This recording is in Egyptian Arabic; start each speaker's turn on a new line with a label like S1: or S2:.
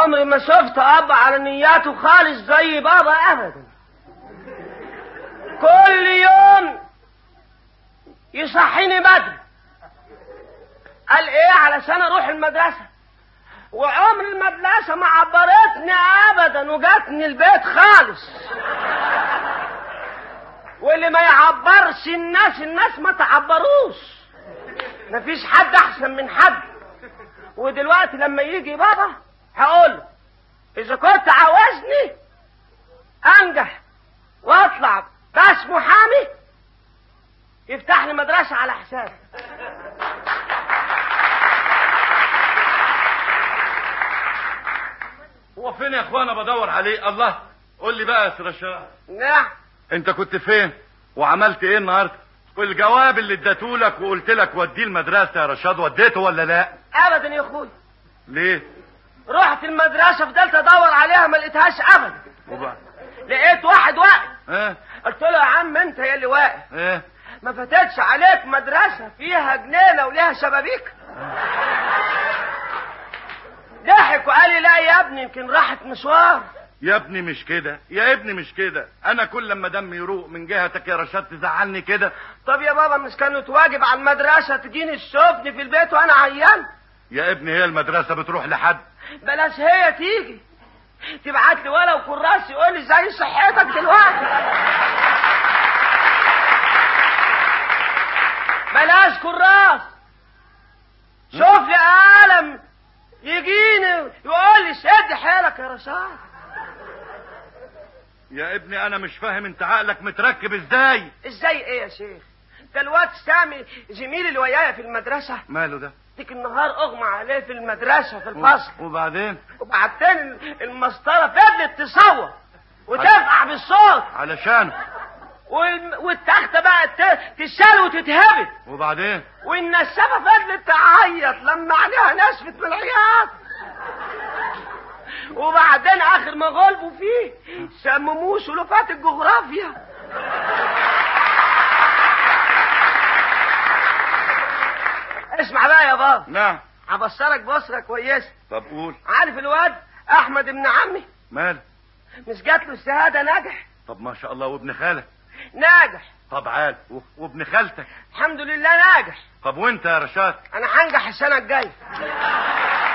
S1: عمري ما شفت اب على نياته خالص زي بابا ابدا كل يوم يصحيني بدري قال ايه علشان اروح المدرسه وعمر المدرسه ما عبرتني ابدا وجاتني البيت خالص واللي ما يعبرش الناس الناس ما تعبروش مفيش حد احسن من حد ودلوقتي لما يجي بابا هقول له اذا كنت عاوزني انجح واطلع بس محامي يفتح لي مدرسه على حسابي
S2: هو فين يا اخوانا بدور عليه الله قول لي بقى يا سير رشاد
S1: نعم
S2: انت كنت فين وعملت ايه النهارده والجواب اللي اديتهولك وقلت لك وديه المدرسه يا رشاد وديته ولا لا
S1: ابدا يا اخوي
S2: ليه
S1: رحت المدرسه فضلت ادور عليها ما لقيتهاش ابدا
S2: وبقى
S1: لقيت واحد واقف
S2: ايه
S1: قلت له يا عم انت يا اللي واقف
S2: ايه
S1: ما فاتتش عليك مدرسه فيها جنينه وليها شبابيك ضحك وقال لي لا يا ابني يمكن راحت مشوار
S2: يا ابني مش كده يا ابني مش كده انا كل لما دمي يروق من جهتك يا رشاد تزعلني كده
S1: طب يا بابا مش كانت واجب على المدرسه تجيني تشوفني في البيت وانا عيان
S2: يا ابني هي المدرسه بتروح لحد
S1: بلاش هي تيجي تبعت لي ولو كراس يقول لي زي صحتك دلوقتي بلاش كراس شوف لي قلم يجيني يقول لي شد حيلك يا رشاد
S2: يا ابني انا مش فاهم انت عقلك متركب ازاي
S1: ازاي ايه يا شيخ ده الواد سامي زميلي اللي ويايا في المدرسه
S2: ماله ده
S1: ديك النهار اغمى عليه في المدرسه في الفصل
S2: وبعدين
S1: وبعدين المسطره فضلت تصوت وترفع بالصوت
S2: علشان
S1: والم- والتخته بقى ت- تشال وتتهبط
S2: وبعدين
S1: والنسافه فضلت تعيط لما عليها نشفت من العياط وبعدين اخر ما غلبوا فيه سمموه سلوفات الجغرافيا اسمع بقى يا بابا
S2: نعم
S1: هبصرك بصره كويسه
S2: طب قول
S1: عارف الواد احمد ابن عمي
S2: ماله
S1: مش جات له الشهاده ناجح
S2: طب ما شاء الله وابن خالك
S1: ناجح
S2: طب عال و- وابن خالتك
S1: الحمد لله ناجح
S2: طب وانت يا رشاد
S1: انا هنجح السنه الجايه